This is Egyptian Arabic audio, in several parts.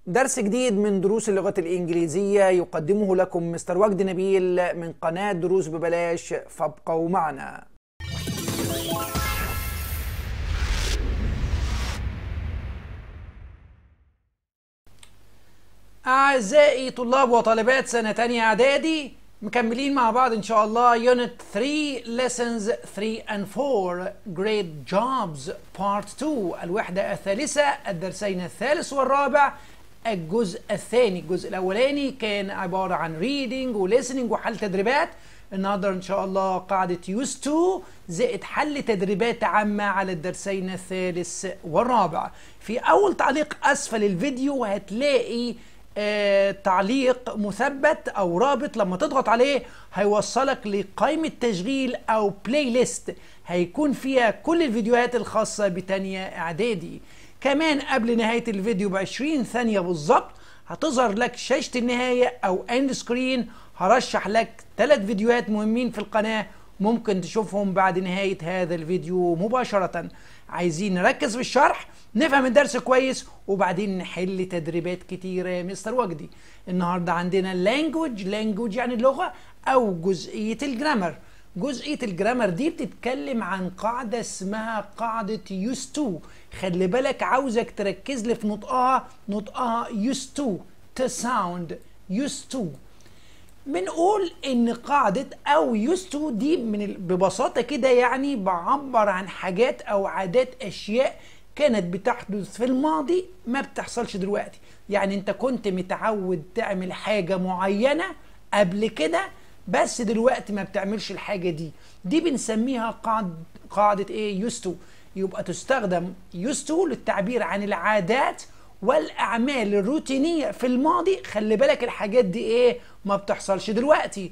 درس جديد من دروس اللغة الإنجليزية يقدمه لكم مستر وجد نبيل من قناة دروس ببلاش فابقوا معنا أعزائي طلاب وطالبات سنة تانية إعدادي مكملين مع بعض إن شاء الله يونت 3 lessons 3 and 4 great jobs part 2 الوحدة الثالثة الدرسين الثالث والرابع الجزء الثاني الجزء الأولاني كان عبارة عن reading و listening وحل تدريبات النهارده ان شاء الله قاعدة used to زائد حل تدريبات عامة على الدرسين الثالث والرابع في أول تعليق أسفل الفيديو هتلاقي آه تعليق مثبت او رابط لما تضغط عليه هيوصلك لقائمة تشغيل او بلاي ليست هيكون فيها كل الفيديوهات الخاصة بتانية اعدادي كمان قبل نهاية الفيديو ب 20 ثانية بالظبط هتظهر لك شاشة النهاية او اند سكرين هرشح لك ثلاث فيديوهات مهمين في القناة ممكن تشوفهم بعد نهاية هذا الفيديو مباشرة عايزين نركز في الشرح نفهم الدرس كويس وبعدين نحل تدريبات كتيرة يا مستر وجدي النهاردة عندنا لانجوج لانجوج يعني اللغة أو جزئية الجرامر جزئية الجرامر دي بتتكلم عن قاعدة اسمها قاعدة used to خلي بالك عاوزك تركز لي في نطقها نطقها used to to sound used to بنقول ان قاعدة او used to دي من ببساطة كده يعني بعبر عن حاجات او عادات اشياء كانت بتحدث في الماضي ما بتحصلش دلوقتي يعني انت كنت متعود تعمل حاجة معينة قبل كده بس دلوقتي ما بتعملش الحاجة دي دي بنسميها قاعدة قاعدة ايه used to يبقى تستخدم used to للتعبير عن العادات والاعمال الروتينيه في الماضي خلي بالك الحاجات دي ايه ما بتحصلش دلوقتي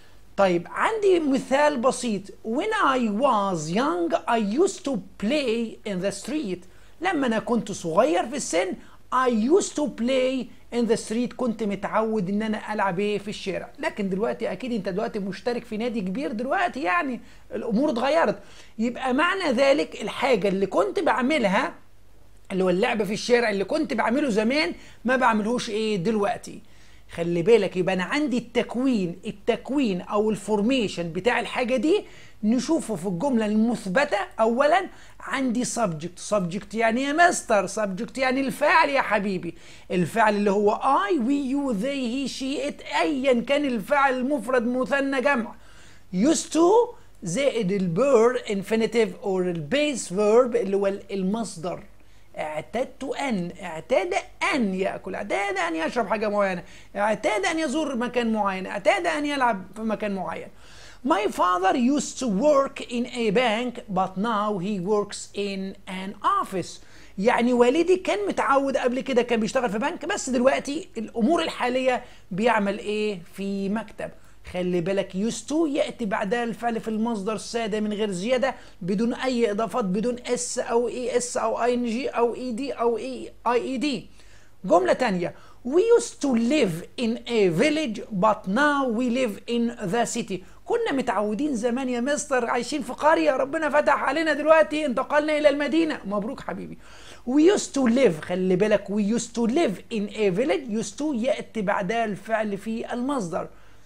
طيب عندي مثال بسيط when I was young I used to play in the street لما انا كنت صغير في السن I used to play in the street كنت متعود ان انا العب ايه في الشارع لكن دلوقتي اكيد انت دلوقتي مشترك في نادي كبير دلوقتي يعني الامور اتغيرت يبقى معنى ذلك الحاجه اللي كنت بعملها اللي هو اللعب في الشارع اللي كنت بعمله زمان ما بعملهوش ايه دلوقتي خلي بالك يبقى انا عندي التكوين التكوين او الفورميشن بتاع الحاجه دي نشوفه في الجمله المثبته اولا عندي subject subject يعني يا مستر subject يعني الفاعل يا حبيبي الفعل اللي هو I we you they he she it ايا كان الفعل المفرد مثنى جمع used to زائد البير infinitive or البيس verb اللي هو المصدر اعتدت أن اعتاد أن يأكل اعتاد أن يشرب حاجة معينة اعتاد أن يزور مكان معين اعتاد أن يلعب في مكان معين My father used to work in a bank but now he works in an office يعني والدي كان متعود قبل كده كان بيشتغل في بنك بس دلوقتي الأمور الحالية بيعمل إيه في مكتب خلي بالك used to ياتي بعدها الفعل في المصدر الساده من غير زياده بدون اي اضافات بدون اس او اي اس او اي ان جي او اي دي او اي اي اي دي جمله تانية we used to live in a village but now we live in the city كنا متعودين زمان يا مستر عايشين في قرية ربنا فتح علينا دلوقتي انتقلنا إلى المدينة مبروك حبيبي we used to live خلي بالك we used to live in a village used to يأتي بعدها الفعل في المصدر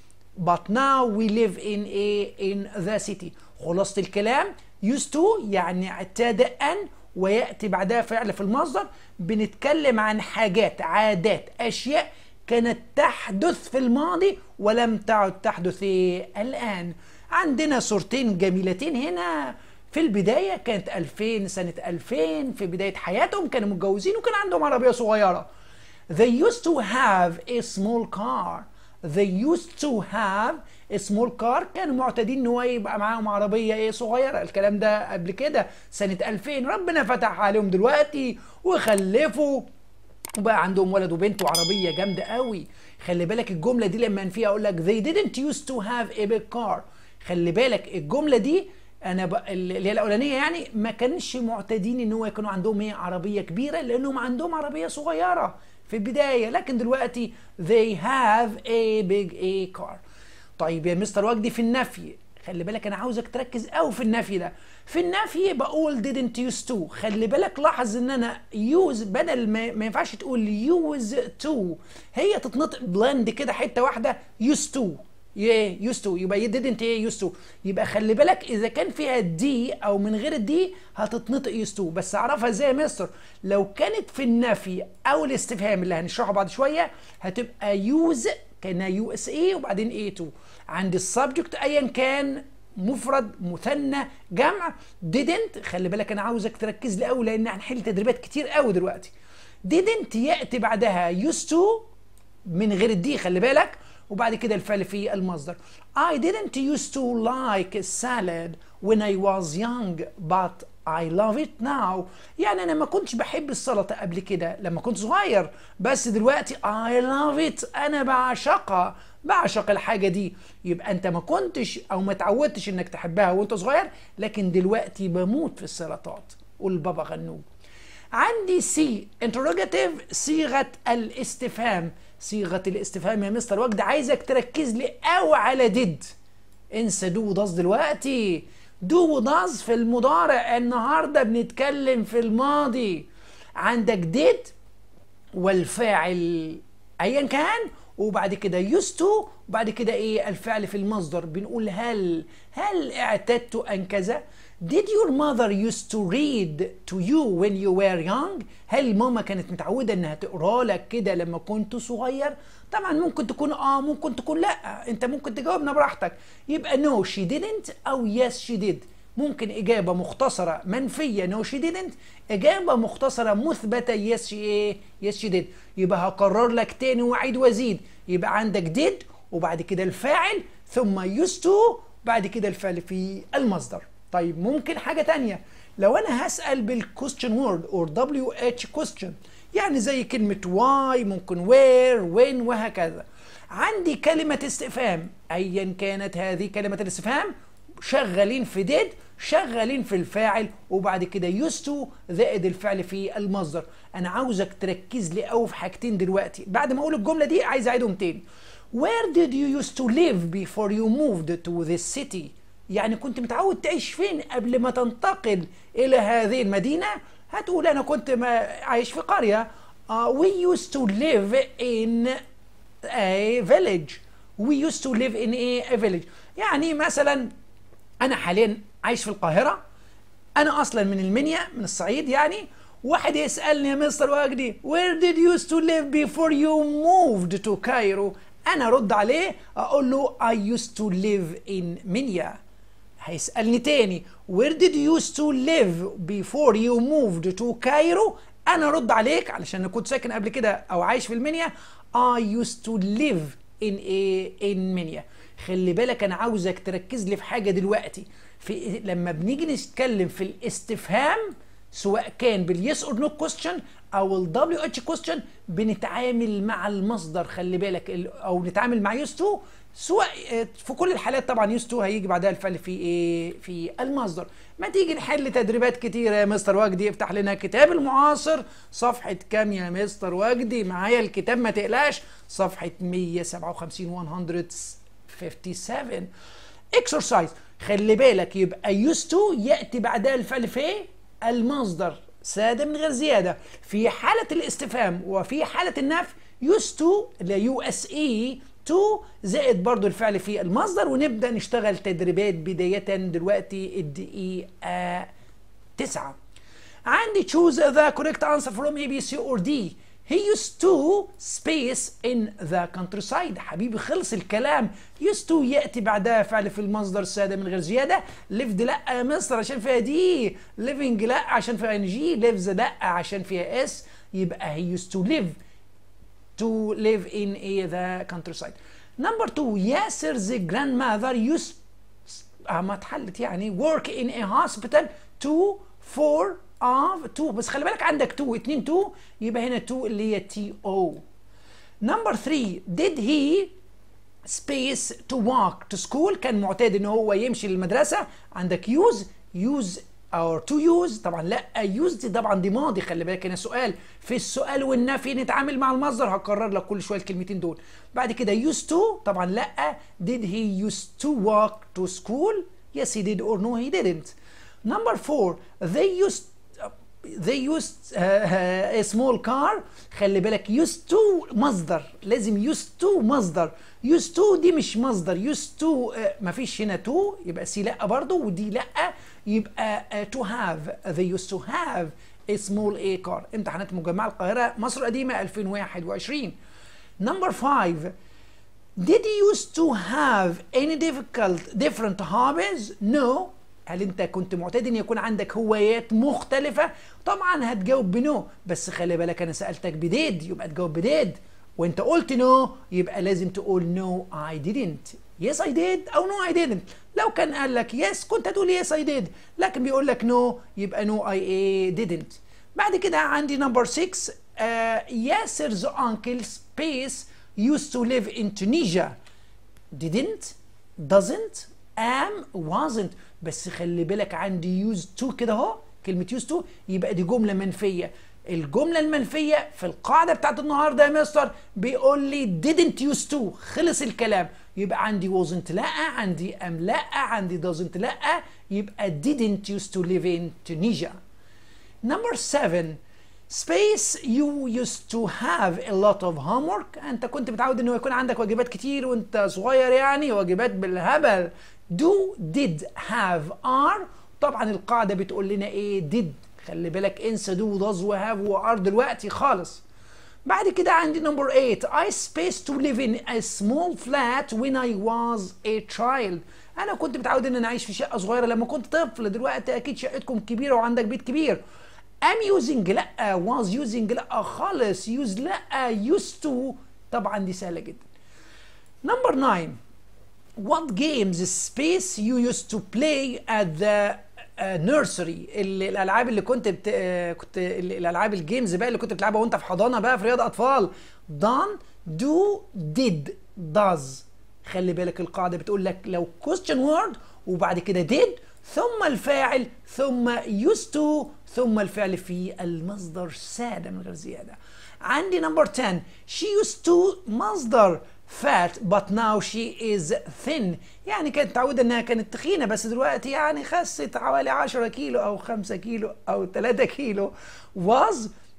but now we live in a in the city خلاصة الكلام used to يعني اعتاد أن ويأتي بعدها فعل في المصدر بنتكلم عن حاجات عادات أشياء كانت تحدث في الماضي ولم تعد تحدث إيه الآن عندنا صورتين جميلتين هنا في البداية كانت 2000 سنة 2000 في بداية حياتهم كانوا متجوزين وكان عندهم عربية صغيرة they used to have a small car they used to have a small car كانوا معتادين ان هو يبقى معاهم عربيه ايه صغيره الكلام ده قبل كده سنه 2000 ربنا فتح عليهم دلوقتي وخلفوا وبقى عندهم ولد وبنت وعربيه جامده قوي خلي بالك الجمله دي لما فيها اقول لك they didn't used to have a big car خلي بالك الجمله دي انا ب... اللي هي الاولانيه يعني ما كانش معتادين ان هو يكونوا عندهم ايه عربيه كبيره لانهم عندهم عربيه صغيره في البداية لكن دلوقتي they have a big a car طيب يا مستر وجدي في النفي خلي بالك انا عاوزك تركز قوي في النفي ده في النفي بقول didn't use to خلي بالك لاحظ ان انا use بدل ما, ما ينفعش تقول use to هي تتنطق بلند كده حته واحده used to yeah used to يبقى you didn't yeah used to يبقى خلي بالك اذا كان فيها دي او من غير الدي هتتنطق used to بس اعرفها ازاي يا مستر لو كانت في النفي او الاستفهام اللي هنشرحه بعد شويه هتبقى use كانها يو اس اي وبعدين اي 2 عند السبجكت ايا كان مفرد مثنى جمع didn't خلي بالك انا عاوزك تركز لي قوي لان هنحل تدريبات كتير قوي دلوقتي didn't ياتي بعدها used to من غير الدي خلي بالك وبعد كده الفعل في المصدر I didn't used to like salad when I was young but I love it now يعني انا ما كنتش بحب السلطه قبل كده لما كنت صغير بس دلوقتي I love it انا بعشقها بعشق الحاجه دي يبقى انت ما كنتش او ما تعودتش انك تحبها وانت صغير لكن دلوقتي بموت في السلطات قول بابا غنوج عندي سي interrogative صيغه الاستفهام صيغه الاستفهام يا مستر وجد عايزك تركز لي قوي على ديد انسى دو وداز دلوقتي دو وداز في المضارع النهارده بنتكلم في الماضي عندك ديد والفاعل ايا كان وبعد كده used to وبعد كده ايه الفعل في المصدر بنقول هل هل اعتدت ان كذا Did your mother used to read to you when you were young؟ هل ماما كانت متعودة انها تقرا لك كده لما كنت صغير؟ طبعا ممكن تكون اه ممكن تكون لا انت ممكن تجاوبنا براحتك يبقى no she didn't او yes she did ممكن إجابة مختصرة منفية no she didn't إجابة مختصرة مثبتة yes she ايه yes she did يبقى هكرر لك تاني وأعيد وأزيد يبقى عندك did وبعد كده الفاعل ثم used to بعد كده الفعل في المصدر طيب ممكن حاجة تانية لو أنا هسأل بالكوستشن وورد or WH question يعني زي كلمة why ممكن where when وهكذا عندي كلمة استفهام أيا كانت هذه كلمة الاستفهام شغالين في did شغالين في الفاعل وبعد كده used to زائد الفعل في المصدر انا عاوزك تركز لي قوي في حاجتين دلوقتي بعد ما اقول الجمله دي عايز اعيدهم تاني where did you used to live before you moved to this city يعني كنت متعود تعيش فين قبل ما تنتقل الى هذه المدينه هتقول انا كنت ما عايش في قريه uh, we used to live in a village we used to live in a village يعني مثلا انا حاليا عايش في القاهره انا اصلا من المنيا من الصعيد يعني واحد يسالني يا مستر وجدي where did you used to live before you moved to Cairo انا ارد عليه اقول له I used to live in منيا هيسالني تاني where did you used to live before you moved to Cairo انا ارد عليك علشان انا كنت ساكن قبل كده او عايش في المنيا I used to live in a in منيا خلي بالك انا عاوزك تركز لي في حاجه دلوقتي في لما بنيجي نتكلم في الاستفهام سواء كان باليس اور نو كويستشن او الدبليو اتش كويستشن بنتعامل مع المصدر خلي بالك او نتعامل مع يوز تو سواء في كل الحالات طبعا يوز تو هيجي بعدها الفعل في ايه في المصدر ما تيجي نحل تدريبات كتيره يا مستر وجدي افتح لنا كتاب المعاصر صفحه كام يا مستر وجدي معايا الكتاب ما تقلقش صفحه 157 157 exercise خلي بالك يبقى used to ياتي بعدها الفعل في المصدر ساده من غير زياده في حاله الاستفهام وفي حاله النفي used to اللي يو اس اي to زائد برضو الفعل في المصدر ونبدا نشتغل تدريبات بدايه دلوقتي الدقيقه 9 عندي choose the correct answer from A B C or D He used to space in the countryside حبيبي خلص الكلام used to يأتي بعدها فعل في المصدر السادة من غير زيادة lived لا يا مصر عشان فيها دي living لا عشان فيها ng lives لا عشان فيها s يبقى he used to live to live in a the countryside number two ياسر's grandmother used آه ما اتحلت يعني work in a hospital to for of 2 بس خلي بالك عندك 2 2 2 يبقى هنا 2 اللي هي تي او نمبر 3 did he space to walk to school كان معتاد ان هو يمشي للمدرسه عندك use use or to use طبعا لا use دي طبعا دي ماضي خلي بالك هنا سؤال في السؤال والنفي نتعامل مع المصدر هكرر لك كل شويه الكلمتين دول بعد كده used to طبعا لا did he used to walk to school yes he did or no he didn't number four they used they used uh, uh, a small car خلي بالك used to مصدر لازم used to مصدر used to دي مش مصدر used to uh, مفيش هنا to يبقى سي لا برضو ودي لا يبقى uh, to have they used to have a small a car امتحانات مجمع القاهرة مصر القديمة 2021 number five did you used to have any difficult different hobbies no هل انت كنت معتاد ان يكون عندك هوايات مختلفة؟ طبعا هتجاوب بنو بس خلي بالك انا سألتك بديد يبقى تجاوب بديد وانت قلت نو يبقى لازم تقول نو اي didn't يس اي ديد او نو اي didn't لو كان قال لك يس كنت هتقول يس اي ديد لكن بيقول لك نو يبقى نو اي didn't بعد كده عندي نمبر 6 ياسر's uncle space used to live in Tunisia didn't doesn't am wasn't بس خلي بالك عندي used to كده اهو كلمة used to يبقى دي جملة منفية الجملة المنفية في القاعدة بتاعت النهاردة يا مستر بيقول لي didn't used to خلص الكلام يبقى عندي wasn't لا عندي am لا عندي doesn't لا يبقى didn't used to live in Tunisia number seven space you used to have a lot of homework انت كنت متعود انه يكون عندك واجبات كتير وانت صغير يعني واجبات بالهبل do did have are طبعا القاعدة بتقول لنا ايه did خلي بالك انسى do does و have و are دلوقتي خالص بعد كده عندي number 8 I spaced to live in a small flat when I was a child انا كنت متعود ان انا اعيش في شقة صغيرة لما كنت طفل دلوقتي اكيد شقتكم كبيرة وعندك بيت كبير am using لا was using لا خالص use لا used to طبعا دي سهلة جدا number 9 what games space you used to play at the uh, nursery الالعاب اللي كنت بت... uh, كنت الالعاب الجيمز بقى اللي كنت بتلعبها وانت في حضانه بقى في رياضه اطفال done do did does خلي بالك القاعده بتقول لك لو question word وبعد كده did ثم الفاعل ثم used to ثم الفعل في المصدر ساده من غير زياده عندي نمبر 10 she used to مصدر fat but now she is thin يعني كانت متعودة انها كانت تخينة بس دلوقتي يعني خست حوالي 10 كيلو او 5 كيلو او 3 كيلو was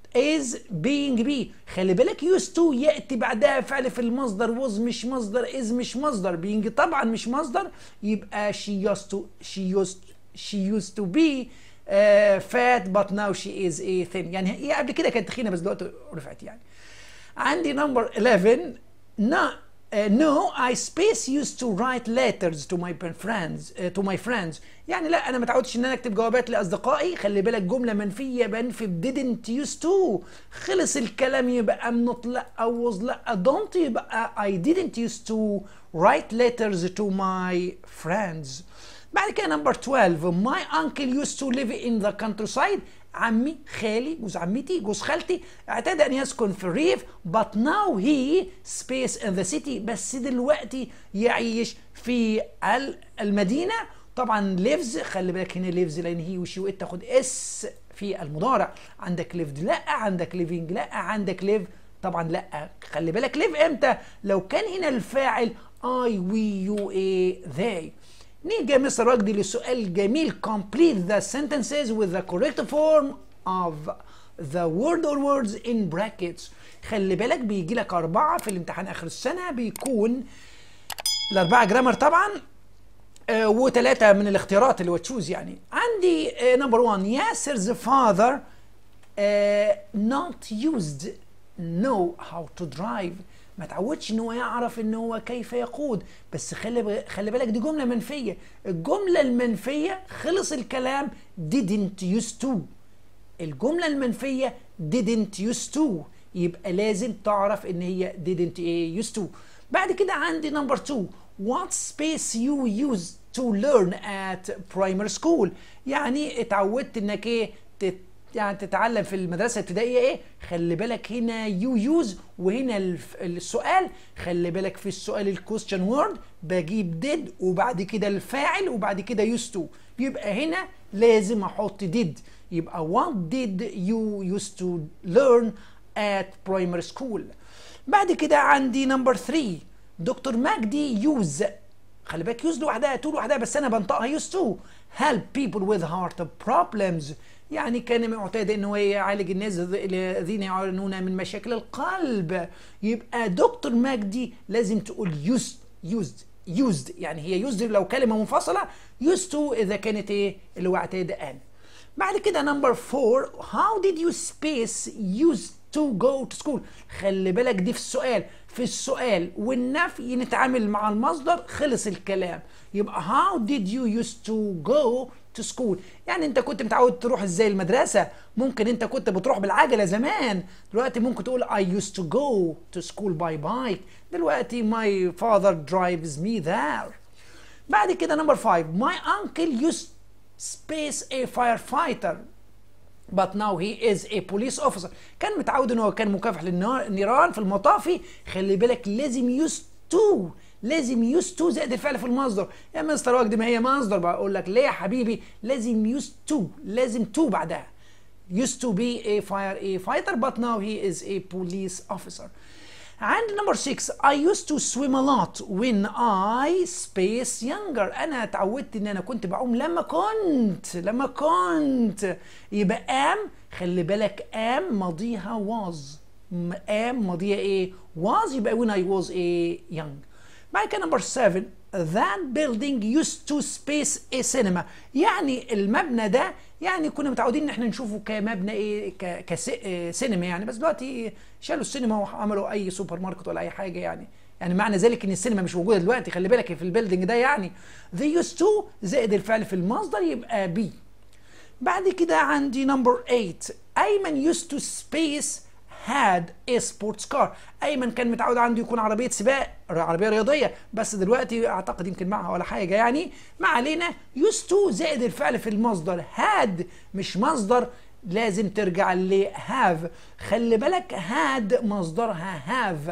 is being be خلي بالك used to يأتي بعدها فعل في المصدر was مش مصدر is مش مصدر being طبعا مش مصدر يبقى she used to she used she used to be uh, fat but now she is a thin يعني هي قبل كده كانت تخينة بس دلوقتي رفعت يعني عندي نمبر 11 No, uh, no, I space used to write letters to my friends uh, to my friends يعني لا انا ما تعودتش ان انا اكتب جوابات لاصدقائي خلي بالك جمله منفيه بنفي didn't used to خلص الكلام يبقى I'm not لا was لا don't يبقى I didn't used to write letters to my friends بعد كده نمبر 12 my uncle used to live in the countryside عمي خالي جوز عمتي جوز خالتي اعتاد ان يسكن في الريف but now he space in the city بس دلوقتي يعيش في المدينة طبعا lives خلي بالك هنا lives لان هي وشي وات تاخد اس في المضارع عندك lived لا عندك living لا عندك live طبعا لا خلي بالك live امتى لو كان هنا الفاعل I we you a they نيجي يا مستر وجدي للسؤال الجميل complete the sentences with the correct form of the word or words in brackets خلي بالك بيجي لك أربعة في الامتحان آخر السنة بيكون الأربعة جرامر طبعا آه وثلاثة من الاختيارات اللي هو تشوز يعني عندي نمبر 1 ياسر's father uh, not used know how to drive ما تعودش ان هو يعرف ان هو كيف يقود بس خلي خلي بالك دي جمله منفيه الجمله المنفيه خلص الكلام didn't used to الجمله المنفيه didn't used to يبقى لازم تعرف ان هي didn't ايه used to بعد كده عندي نمبر 2 what space you use to learn at primary school يعني اتعودت انك ايه تت يعني تتعلم في المدرسه الابتدائيه ايه خلي بالك هنا يو يوز وهنا السؤال خلي بالك في السؤال الكويستشن وورد بجيب ديد وبعد كده الفاعل وبعد كده يوز تو يبقى هنا لازم احط did يبقى what did you used to learn at primary school بعد كده عندي نمبر 3 دكتور مجدي يوز خلي بالك يوز لوحدها تو لوحدها بس انا بنطقها يوز تو help people with heart problems يعني كان معتاد ان هو يعالج الناس الذين يعانون من مشاكل القلب يبقى دكتور مجدي لازم تقول used used used يعني هي used لو كلمه منفصله used to اذا كانت ايه اللي هو اعتاد ان بعد كده نمبر 4 how did you space used to go to school خلي بالك دي في السؤال في السؤال والنفي نتعامل مع المصدر خلص الكلام يبقى how did you used to go to school يعني انت كنت متعود تروح ازاي المدرسة ممكن انت كنت بتروح بالعجلة زمان دلوقتي ممكن تقول I used to go to school by bike دلوقتي my father drives me there بعد كده نمبر 5 my uncle used space a firefighter but now he is a police officer كان متعود ان هو كان مكافح للنيران في المطافي خلي بالك لازم used to لازم used to زائد الفعل في المصدر يا مستر وجدي ما هي مصدر بقول لك ليه يا حبيبي لازم used to لازم to بعدها used to be a fire a fighter but now he is a police officer عند نمبر 6 I used to swim a lot when I space younger انا اتعودت ان انا كنت بعوم لما كنت لما كنت يبقى am خلي بالك am ماضيها was am ماضيها ايه was يبقى when I was a young بعد كده نمبر 7 that building used to space a cinema يعني المبنى ده يعني كنا متعودين ان احنا نشوفه كمبنى ايه كسينما يعني بس دلوقتي شالوا السينما وعملوا اي سوبر ماركت ولا اي حاجه يعني يعني معنى ذلك ان السينما مش موجوده دلوقتي خلي بالك في البيلدينج ده يعني they used to زائد الفعل في المصدر يبقى بي بعد كده عندي نمبر 8 ايمن used to space had a sports car ايمن كان متعود عنده يكون عربيه سباق عربيه رياضيه بس دلوقتي اعتقد يمكن معها ولا حاجه يعني ما علينا used to زائد الفعل في المصدر had مش مصدر لازم ترجع ل have خلي بالك had مصدرها have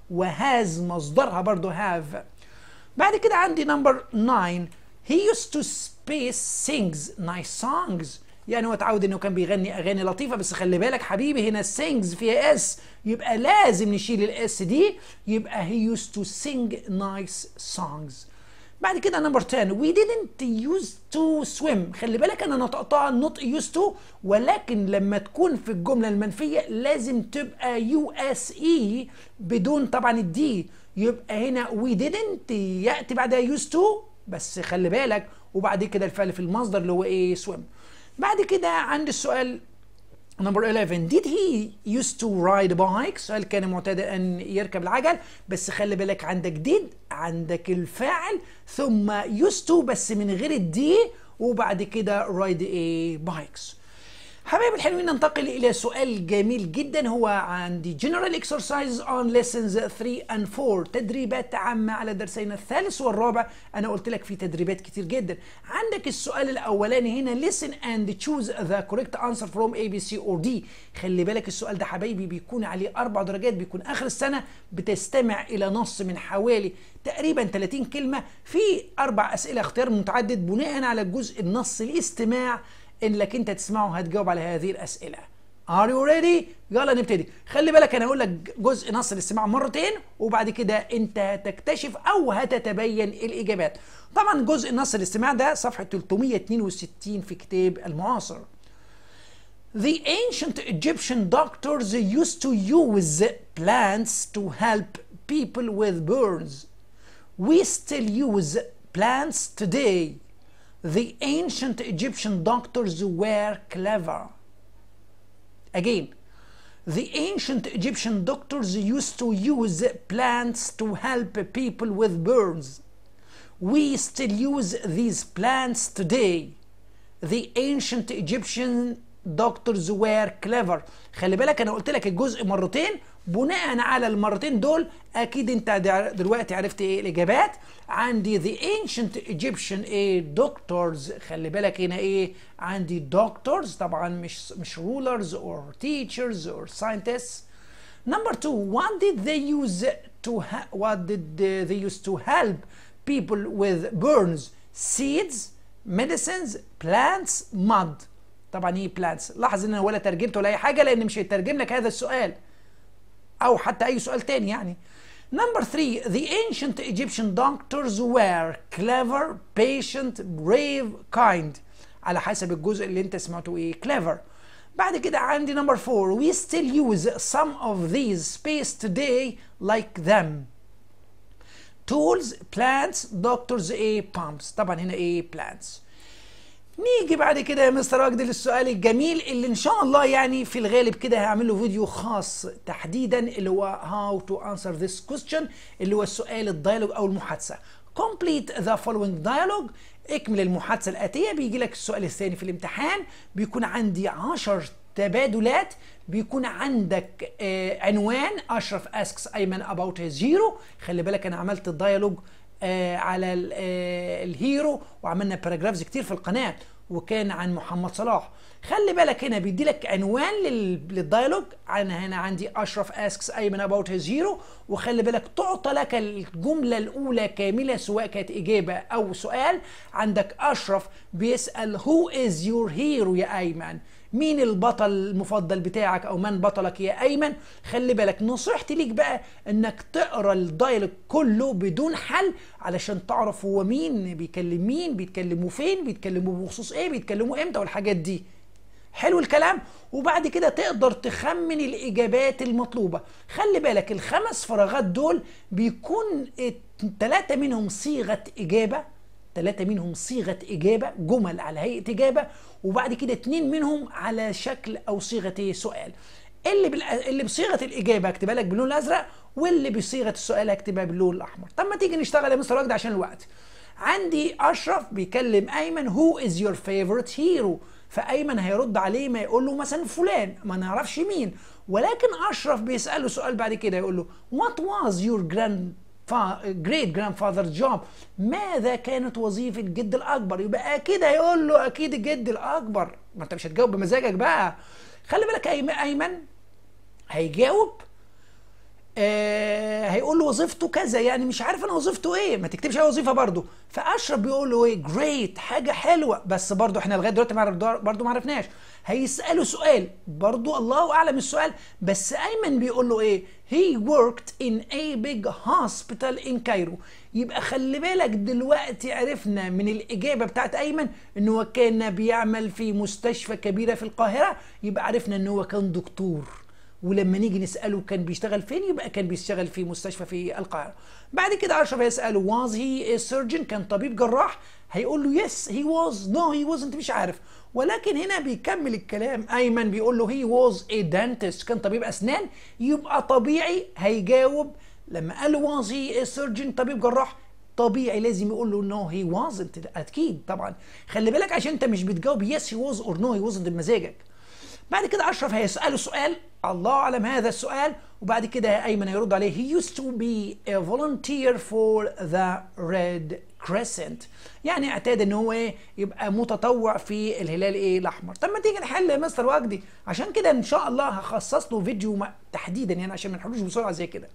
وهاز مصدرها برضو have بعد كده عندي نمبر 9 he used to space sings nice songs يعني هو اتعود انه كان بيغني اغاني لطيفه بس خلي بالك حبيبي هنا sings فيها اس يبقى لازم نشيل الاس دي يبقى he used to sing nice songs بعد كده نمبر 10 we didn't use to swim خلي بالك انا نطقتها النطق used to ولكن لما تكون في الجمله المنفيه لازم تبقى يو اس اي بدون طبعا الدي يبقى هنا we didn't ياتي بعدها used to بس خلي بالك وبعد كده الفعل في المصدر اللي هو ايه swim بعد كده عندي السؤال نمبر 11 did he used to ride a bike سؤال كان معتاد ان يركب العجل بس خلي بالك عندك did عندك الفاعل ثم used to بس من غير الدي وبعد كده ride a bikes حبايبي الحلوين ننتقل الى سؤال جميل جدا هو عندي general exercises on lessons 3 and 4 تدريبات عامة على درسين الثالث والرابع انا قلت لك في تدريبات كتير جدا عندك السؤال الاولاني هنا listen and choose the correct answer from A B C or D خلي بالك السؤال ده حبايبي بيكون عليه اربع درجات بيكون اخر السنة بتستمع الى نص من حوالي تقريبا 30 كلمة في اربع اسئلة اختيار متعدد بناء على جزء النص الاستماع انك انت تسمعه هتجاوب على هذه الاسئله Are you ready؟ يلا نبتدي خلي بالك انا هقول لك جزء نص الاستماع مرتين وبعد كده انت هتكتشف او هتتبين الاجابات طبعا جزء نص الاستماع ده صفحه 362 في كتاب المعاصر The ancient Egyptian doctors used to use plants to help people with burns. We still use plants today. The ancient Egyptian doctors were clever. Again, the ancient Egyptian doctors used to use plants to help people with burns. We still use these plants today. The ancient Egyptian doctors were clever. خلي بالك انا قلت لك الجزء مرتين بناء على المرتين دول اكيد انت دلوقتي عرفت ايه الاجابات عندي the ancient Egyptian ايه doctors خلي بالك هنا ايه عندي doctors طبعا مش مش rulers or teachers or scientists number two what did they use to what did they use to help people with burns seeds medicines plants mud طبعا ايه plants لاحظ ان انا ولا ترجمت ولا اي حاجه لان مش هيترجم لك هذا السؤال او حتى اي سؤال تاني يعني Number three, the ancient Egyptian doctors were clever, patient, brave, kind. على حسب الجزء اللي انت سمعته ايه clever. بعد كده عندي number four, we still use some of these space today like them. Tools, plants, doctors, a pumps. طبعا هنا ايه plants. نيجي بعد كده يا مستر وجدي للسؤال الجميل اللي ان شاء الله يعني في الغالب كده هعمل له فيديو خاص تحديدا اللي هو how to answer this question اللي هو السؤال الديالوج او المحادثه complete the following dialogue اكمل المحادثه الاتيه بيجي لك السؤال الثاني في الامتحان بيكون عندي 10 تبادلات بيكون عندك آه عنوان اشرف asks ايمن about his hero خلي بالك انا عملت الديالوج آه على آه الهيرو وعملنا باراجرافز كتير في القناه وكان عن محمد صلاح خلي بالك هنا بيدي لك عنوان للديالوج انا هنا عندي اشرف اسكس ايمن اباوت هيز هيرو وخلي بالك تعطى لك الجمله الاولى كامله سواء كانت اجابه او سؤال عندك اشرف بيسال هو از يور هيرو يا ايمن مين البطل المفضل بتاعك او من بطلك يا ايمن خلي بالك نصيحتي ليك بقى انك تقرا الدايلوج كله بدون حل علشان تعرف هو مين بيكلم مين بيتكلموا فين بيتكلموا بخصوص ايه بيتكلموا امتى والحاجات دي حلو الكلام وبعد كده تقدر تخمن الاجابات المطلوبه خلي بالك الخمس فراغات دول بيكون ثلاثه منهم صيغه اجابه ثلاثة منهم صيغة إجابة جمل على هيئة إجابة وبعد كده اتنين منهم على شكل أو صيغة سؤال اللي بال... اللي بصيغة الإجابة هكتبها لك باللون الأزرق واللي بصيغة السؤال هكتبها باللون الأحمر طب ما تيجي نشتغل يا مستر وجد عشان الوقت عندي أشرف بيكلم أيمن هو از يور فيفورت هيرو فأيمن هيرد عليه ما يقول له مثلا فلان ما نعرفش مين ولكن أشرف بيسأله سؤال بعد كده يقول له what was your grand جريت جراند فاذر جوب ماذا كانت وظيفه الجد الاكبر يبقى اكيد هيقول له اكيد الجد الاكبر ما انت مش هتجاوب بمزاجك بقى خلي بالك ايمن هيجاوب آه هيقول له وظيفته كذا يعني مش عارف انا وظيفته ايه ما تكتبش اي وظيفه برضه فاشرف بيقول له ايه جريت حاجه حلوه بس برضه احنا لغايه دلوقتي برضه ما عرفناش هيساله سؤال برضه الله اعلم السؤال بس ايمن بيقول له ايه he worked in a big hospital in Cairo يبقى خلي بالك دلوقتي عرفنا من الإجابة بتاعت أيمن إن هو كان بيعمل في مستشفى كبيرة في القاهرة يبقى عرفنا إن هو كان دكتور ولما نيجي نساله كان بيشتغل فين يبقى كان بيشتغل في مستشفى في القاهره بعد كده اشرف هيساله was he a surgeon كان طبيب جراح هيقول له yes he was no he wasn't مش عارف ولكن هنا بيكمل الكلام ايمن بيقول له he was a dentist كان طبيب اسنان يبقى طبيعي هيجاوب لما قال له was he a surgeon طبيب جراح طبيعي لازم يقول له نو هي wasn't اكيد طبعا خلي بالك عشان انت مش بتجاوب يس هي واز اور نو هي wasn't بمزاجك بعد كده اشرف هيساله سؤال الله اعلم هذا السؤال وبعد كده ايمن هيرد عليه he used to be a volunteer for the red crescent يعني اعتاد ان هو ايه يبقى متطوع في الهلال ايه الاحمر طب ما تيجي نحل يا مستر وجدي عشان كده ان شاء الله هخصص له فيديو تحديدا يعني عشان ما نحلوش بسرعه زي كده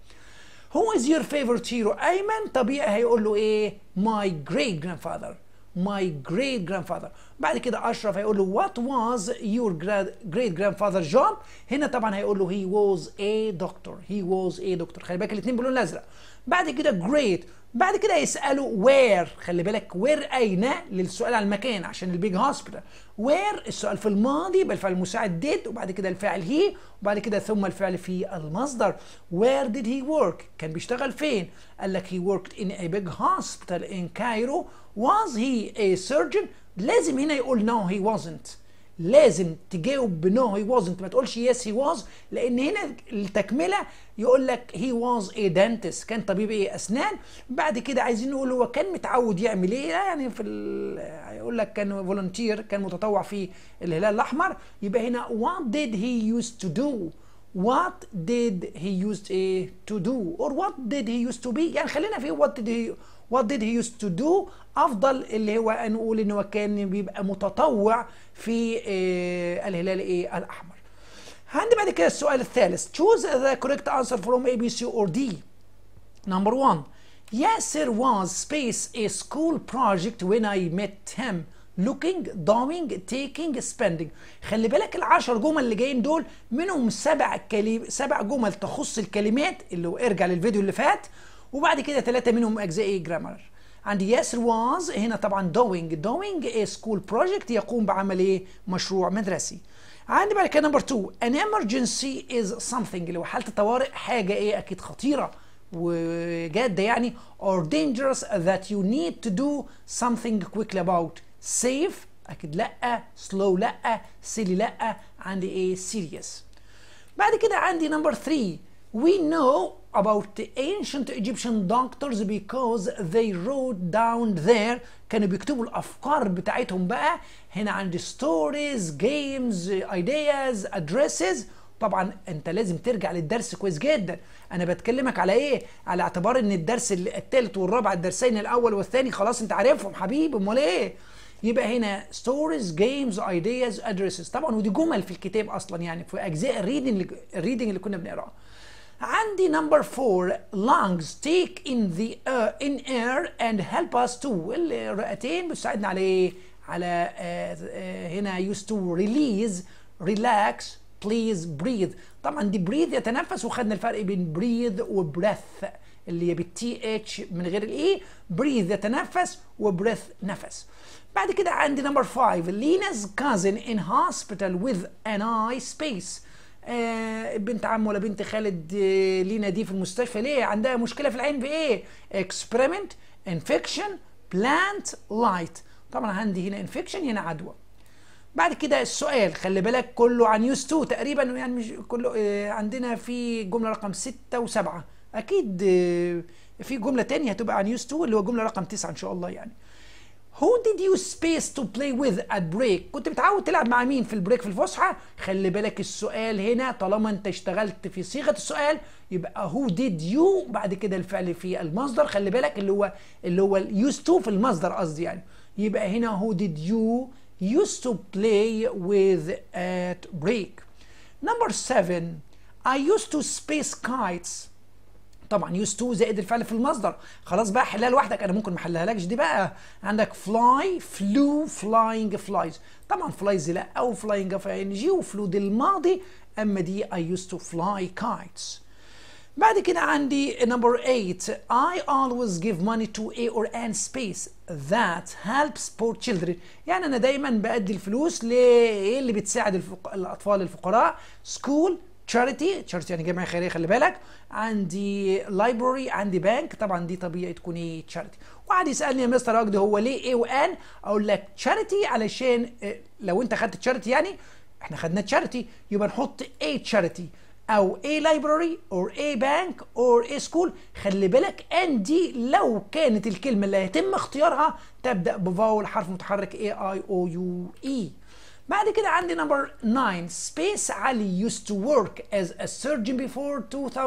هو is your favorite hero ايمن طبيعي هيقول له ايه my great grandfather my great grandfather بعد كده اشرف هيقول له what was your great grandfather job هنا طبعا هيقول له he was a doctor he was a doctor خلي بالك الاثنين باللون الازرق بعد كده great بعد كده يساله where خلي بالك where اين للسؤال على المكان عشان البيج هوسبيتال where السؤال في الماضي يبقى الفعل المساعد did وبعد كده الفاعل he وبعد كده ثم الفعل في المصدر where did he work كان بيشتغل فين قال لك he worked in a big hospital in Cairo was he a surgeon لازم هنا يقول no he wasn't لازم تجاوب بنو هي wasn't ما تقولش يس هي was لان هنا التكمله يقول لك هي was a dentist كان طبيب ايه اسنان بعد كده عايزين نقول هو كان متعود يعمل ايه يعني في هيقول لك كان فولنتير كان متطوع في الهلال الاحمر يبقى هنا what did he used to do what did he used to do or what did he used to be يعني خلينا في what did he what did he used to do افضل اللي هو نقول ان هو كان بيبقى متطوع في آه الهلال ايه الاحمر عندي بعد كده السؤال الثالث choose the correct answer from A B C or D number one Yes, there was space a school project when I met him. looking doing taking spending خلي بالك العشر جمل اللي جايين دول منهم سبع كلم سبع جمل تخص الكلمات اللي هو ارجع للفيديو اللي فات وبعد كده ثلاثة منهم أجزاء ايه جرامر عندي yes was هنا طبعا doing doing a school project يقوم بعمل ايه مشروع مدرسي عندي بعد كده نمبر 2 an emergency is something اللي هو حالة الطوارئ حاجة ايه أكيد خطيرة وجادة يعني or dangerous that you need to do something quickly about safe أكيد لأ slow لأ silly لأ عندي ايه serious بعد كده عندي نمبر 3 we know about the ancient Egyptian doctors because they wrote down there كانوا بيكتبوا الأفكار بتاعتهم بقى هنا عندي stories games ideas addresses طبعا انت لازم ترجع للدرس كويس جدا انا بتكلمك على ايه على اعتبار ان الدرس الثالث والرابع الدرسين الاول والثاني خلاص انت عارفهم حبيبي امال ايه يبقى هنا ستوريز جيمز ايدياز ادريسز طبعا ودي جمل في الكتاب اصلا يعني في اجزاء الريدنج الريدنج اللي كنا بنقراها عندي نمبر 4 lungs take in the uh, in air and help us to الرئتين بتساعدنا على ايه على uh, uh, هنا used to release relax please breathe طبعا دي breathe يتنفس وخدنا الفرق بين breathe وبريث اللي هي بالتي اتش من غير الاي breathe يتنفس وبريث نفس بعد كده عندي نمبر 5 لينا's cousin in hospital with an eye space آه بنت عم ولا بنت خالد آه لينا دي في المستشفى ليه عندها مشكله في العين بايه experiment infection plant light طبعا عندي هنا infection هنا عدوى بعد كده السؤال خلي بالك كله عن يوز 2 تقريبا يعني مش كله آه عندنا في جمله رقم 6 و7 اكيد آه في جمله تانية هتبقى عن يوز 2 اللي هو جمله رقم 9 ان شاء الله يعني Who did you space to play with at break؟ كنت متعود تلعب مع مين في البريك في الفسحة؟ خلي بالك السؤال هنا طالما انت اشتغلت في صيغة السؤال يبقى who did you بعد كده الفعل في المصدر خلي بالك اللي هو اللي هو used to في المصدر قصدي يعني يبقى هنا who did you used to play with at break. Number seven I used to space kites طبعا يوز تو زائد الفعل في المصدر خلاص بقى حلها لوحدك انا ممكن ما احلها لكش دي بقى عندك فلاي فلو فلاينج فلايز طبعا فلايز لا او فلاينج في ان جي وفلو دي الماضي اما دي I used to fly kites بعد كده عندي number 8 I always give money to a or an space that helps poor children يعني انا دايما بادي الفلوس لايه اللي بتساعد الفق... الاطفال الفقراء school تشاريتي تشاريتي يعني جمعيه خيريه خلي بالك عندي لايبراري عندي بنك طبعا دي طبيعي تكون ايه تشاريتي وقعد يسالني يا مستر وجدي هو ليه ايه وان اقول لك تشاريتي علشان لو انت خدت تشاريتي يعني احنا خدنا تشاريتي يبقى نحط ايه تشاريتي او ايه لايبراري اور ايه بانك اور ايه سكول خلي بالك ان دي لو كانت الكلمه اللي هيتم اختيارها تبدا بفاول حرف متحرك اي اي او يو اي بعد كده عندي نمبر 9 سبيس علي used to work as a surgeon before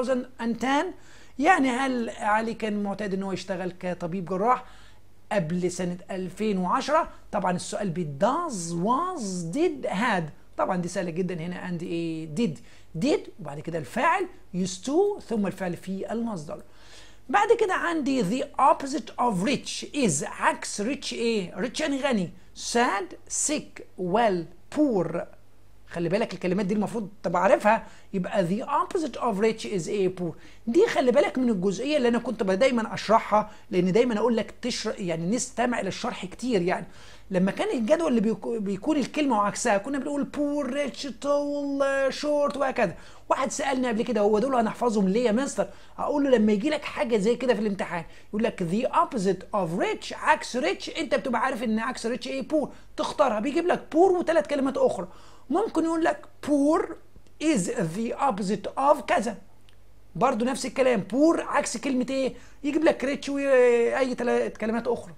2010 يعني هل علي كان معتاد ان هو يشتغل كطبيب جراح قبل سنة 2010 طبعا السؤال ب does was did had طبعا دي سهلة جدا هنا عندي ايه did did وبعد كده الفاعل used to ثم الفعل في المصدر بعد كده عندي the opposite of rich is عكس rich ايه rich يعني غني sad sick well poor خلي بالك الكلمات دي المفروض تبقى عارفها يبقى the opposite of rich is a poor دي خلي بالك من الجزئيه اللي انا كنت دايما اشرحها لان دايما اقول لك تشرح يعني نستمع للشرح كتير يعني لما كان الجدول اللي بيكو بيكون الكلمه وعكسها كنا بنقول poor rich tall short وهكذا واحد سالني قبل كده هو دول هنحفظهم ليه يا مستر اقول له لما يجي لك حاجه زي كده في الامتحان يقول لك the opposite of rich عكس rich انت بتبقى عارف ان عكس rich ايه poor تختارها بيجيب لك poor وثلاث كلمات اخرى ممكن يقول لك poor is the opposite of كذا برضو نفس الكلام poor عكس كلمة ايه يجيب لك rich واي ثلاث كلمات اخرى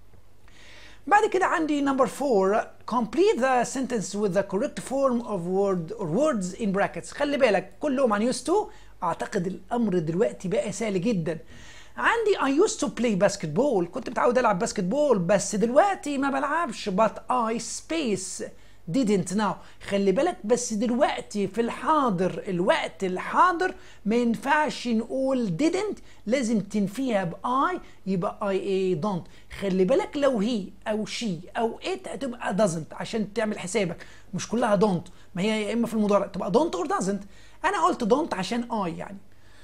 بعد كده عندي number four complete the sentence with the correct form of word or words in brackets خلي بالك كلهم عن used to اعتقد الامر دلوقتي بقى سهل جدا عندي I used to play basketball كنت متعود العب باسكت بول بس دلوقتي ما بلعبش but I space didn't now خلي بالك بس دلوقتي في الحاضر الوقت الحاضر ما ينفعش نقول didn't لازم تنفيها ب I يبقى I a don't خلي بالك لو هي أو she أو it هتبقى doesn't عشان تعمل حسابك مش كلها don't ما هي يا إما في المضارع تبقى don't or doesn't أنا قلت don't عشان I يعني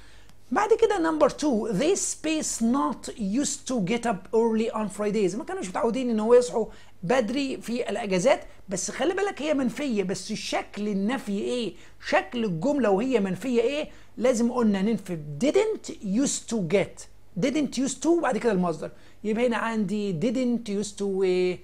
بعد كده نمبر 2 they space not used to get up early on Fridays ما كانوش متعودين ان هو يصحوا بدري في الاجازات بس خلي بالك هي منفيه بس شكل النفي ايه شكل الجمله وهي منفيه ايه لازم قلنا ننفي didn't used to get didn't used to وبعد كده المصدر يبقى هنا عندي didn't used to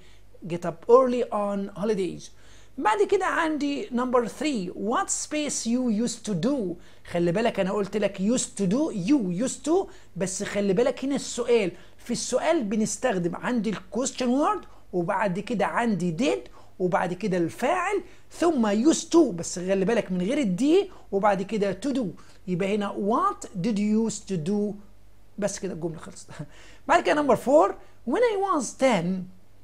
get up early on holidays بعد كده عندي نمبر 3 what space you used to do خلي بالك انا قلت لك used to do you used to بس خلي بالك هنا السؤال في السؤال بنستخدم عندي الكويستشن وورد وبعد كده عندي did وبعد كده الفاعل ثم used to بس خلي بالك من غير الدي وبعد كده to do يبقى هنا what did you used to do بس كده الجمله خلصت بعد كده نمبر 4 when I was 10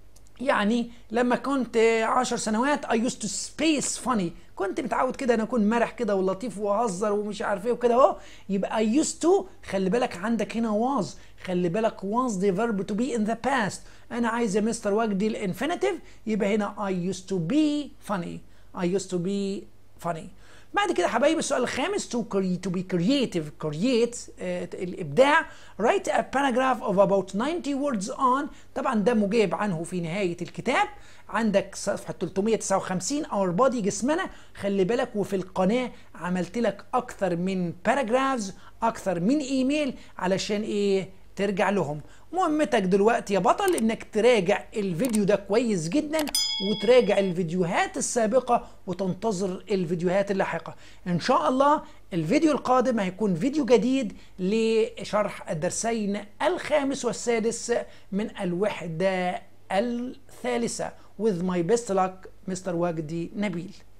يعني لما كنت عشر سنوات I used to space funny كنت متعود كده انا اكون مرح كده ولطيف واهزر ومش عارف ايه وكده اهو يبقى I used to خلي بالك عندك هنا was خلي بالك was the verb to be in the past انا عايز يا مستر وجدي الانفينيتيف يبقى هنا I used to be funny I used to be funny بعد كده حبايبي السؤال الخامس to, to be creative create آه الابداع write a paragraph of about 90 words on طبعا ده مجاب عنه في نهايه الكتاب عندك صفحه 359 اور بادي جسمنا خلي بالك وفي القناه عملت لك اكثر من باراجرافز اكثر من ايميل علشان ايه ترجع لهم مهمتك دلوقتي يا بطل انك تراجع الفيديو ده كويس جدا وتراجع الفيديوهات السابقة وتنتظر الفيديوهات اللاحقة ان شاء الله الفيديو القادم هيكون فيديو جديد لشرح الدرسين الخامس والسادس من الوحدة الثالثة with my best luck مستر وجدي نبيل